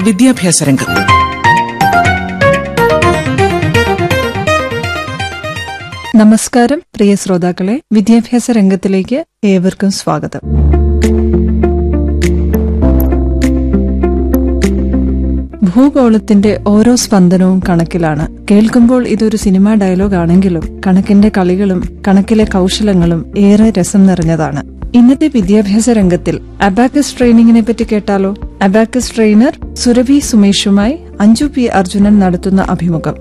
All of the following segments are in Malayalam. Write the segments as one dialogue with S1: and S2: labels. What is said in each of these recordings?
S1: വിദ്യാഭ്യാസ രംഗം
S2: നമസ്കാരം പ്രിയ ശ്രോതാക്കളെ വിദ്യാഭ്യാസ രംഗത്തിലേക്ക് ഏവർക്കും സ്വാഗതം ഭൂഗോളത്തിന്റെ ഓരോ സ്പന്ദനവും കണക്കിലാണ് കേൾക്കുമ്പോൾ ഇതൊരു സിനിമാ ഡയലോഗ് ആണെങ്കിലും കണക്കിന്റെ കളികളും കണക്കിലെ കൗശലങ്ങളും ഏറെ രസം നിറഞ്ഞതാണ് ഇന്നത്തെ വിദ്യാഭ്യാസ രംഗത്തിൽ അബാക്കസ് ട്രെയിനിങ്ങിനെ പറ്റി കേട്ടാലോ അബാക്കസ് ട്രെയിനർ സുരഭി സുമേഷുമായി അഞ്ജു പി അർജുനൻ നടത്തുന്ന അഭിമുഖം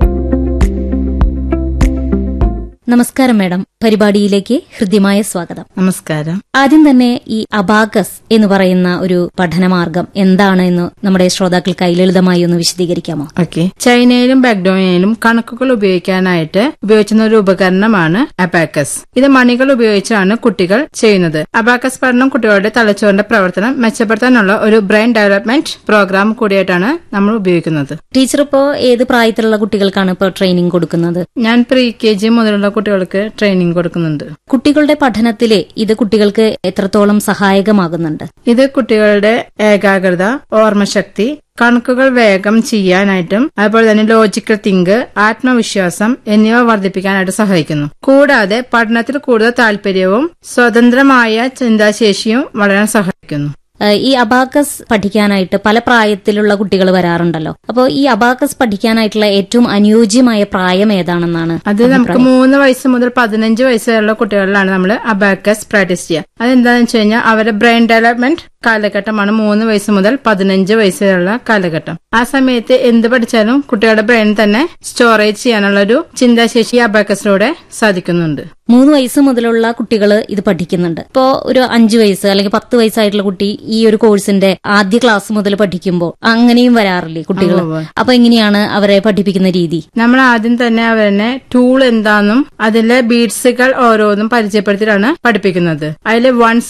S3: നമസ്കാരം മാഡം പരിപാടിയിലേക്ക് ഹൃദ്യമായ സ്വാഗതം
S4: നമസ്കാരം
S3: ആദ്യം തന്നെ ഈ അബാകസ് എന്ന് പറയുന്ന ഒരു പഠനമാർഗം എന്താണ് എന്ന് നമ്മുടെ ശ്രോതാക്കൾക്കായി ലളിതമായി ഒന്ന് വിശദീകരിക്കാമോ
S4: ഓക്കെ ചൈനയിലും ബാക്ഡോണിയയിലും കണക്കുകൾ ഉപയോഗിക്കാനായിട്ട് ഉപയോഗിക്കുന്ന ഒരു ഉപകരണമാണ് അബാക്കസ് ഇത് മണികൾ ഉപയോഗിച്ചാണ് കുട്ടികൾ ചെയ്യുന്നത് അബാക്കസ് പഠനം കുട്ടികളുടെ തലച്ചോറിന്റെ പ്രവർത്തനം മെച്ചപ്പെടുത്താനുള്ള ഒരു ബ്രെയിൻ ഡെവലപ്മെന്റ് പ്രോഗ്രാം കൂടിയായിട്ടാണ് നമ്മൾ ഉപയോഗിക്കുന്നത്
S3: ടീച്ചർ ഇപ്പോ ഏത് പ്രായത്തിലുള്ള കുട്ടികൾക്കാണ് ഇപ്പോൾ ട്രെയിനിങ് കൊടുക്കുന്നത്
S4: ഞാൻ പ്രീ കെ ജി മുതലുള്ള കുട്ടികൾക്ക് ട്രെയിനിങ് കൊടുക്കുന്നുണ്ട്
S3: കുട്ടികളുടെ പഠനത്തില് ഇത് കുട്ടികൾക്ക് എത്രത്തോളം സഹായകമാകുന്നുണ്ട്
S4: ഇത് കുട്ടികളുടെ ഏകാഗ്രത ഓർമ്മശക്തി കണക്കുകൾ വേഗം ചെയ്യാനായിട്ടും അതുപോലെ തന്നെ ലോജിക്കൽ തിങ്ക് ആത്മവിശ്വാസം എന്നിവ വർദ്ധിപ്പിക്കാനായിട്ട് സഹായിക്കുന്നു കൂടാതെ പഠനത്തിൽ കൂടുതൽ താല്പര്യവും സ്വതന്ത്രമായ ചിന്താശേഷിയും വളരാൻ സഹായിക്കുന്നു
S3: ഏഹ് ഈ അബാക്കസ് പഠിക്കാനായിട്ട് പല പ്രായത്തിലുള്ള കുട്ടികൾ വരാറുണ്ടല്ലോ അപ്പോൾ ഈ അബാക്കസ് പഠിക്കാനായിട്ടുള്ള ഏറ്റവും അനുയോജ്യമായ പ്രായം ഏതാണെന്നാണ്
S4: അത് നമുക്ക് മൂന്ന് വയസ്സ് മുതൽ പതിനഞ്ച് വയസ്സ് വരെയുള്ള കുട്ടികളിലാണ് നമ്മൾ അബാക്കസ് പ്രാക്ടീസ് ചെയ്യുക അതെന്താണെന്ന് വെച്ച് കഴിഞ്ഞാൽ അവരുടെ ബ്രെയിൻ ഡെവലപ്മെന്റ് കാലഘട്ടമാണ് മൂന്ന് വയസ്സ് മുതൽ പതിനഞ്ച് വയസ്സ് വരെയുള്ള കാലഘട്ടം ആ സമയത്ത് എന്ത് പഠിച്ചാലും കുട്ടികളുടെ ബ്രെയിൻ തന്നെ സ്റ്റോറേജ് ചെയ്യാനുള്ള ഒരു ചിന്താശേഷി അബാക്കസിലൂടെ സാധിക്കുന്നുണ്ട്
S3: മൂന്ന് വയസ്സ് മുതലുള്ള കുട്ടികൾ ഇത് പഠിക്കുന്നുണ്ട് ഇപ്പോ ഒരു അഞ്ചു വയസ്സ് അല്ലെങ്കിൽ പത്ത് വയസ്സായിട്ടുള്ള കുട്ടി ഈ ഒരു കോഴ്സിന്റെ ആദ്യ ക്ലാസ് മുതൽ പഠിക്കുമ്പോൾ അങ്ങനെയും വരാറില്ലേ കുട്ടികൾ
S4: ഉവ്വ്.
S3: അപ്പൊ എങ്ങനെയാണ് അവരെ പഠിപ്പിക്കുന്ന രീതി
S4: നമ്മൾ ആദ്യം തന്നെ അവരെ ടൂൾ എന്താണെന്നും അതിലെ ബീഡ്സുകൾ ഓരോന്നും പരിചയപ്പെടുത്തിയിട്ടാണ് പഠിപ്പിക്കുന്നത് അതിൽ വൺസ്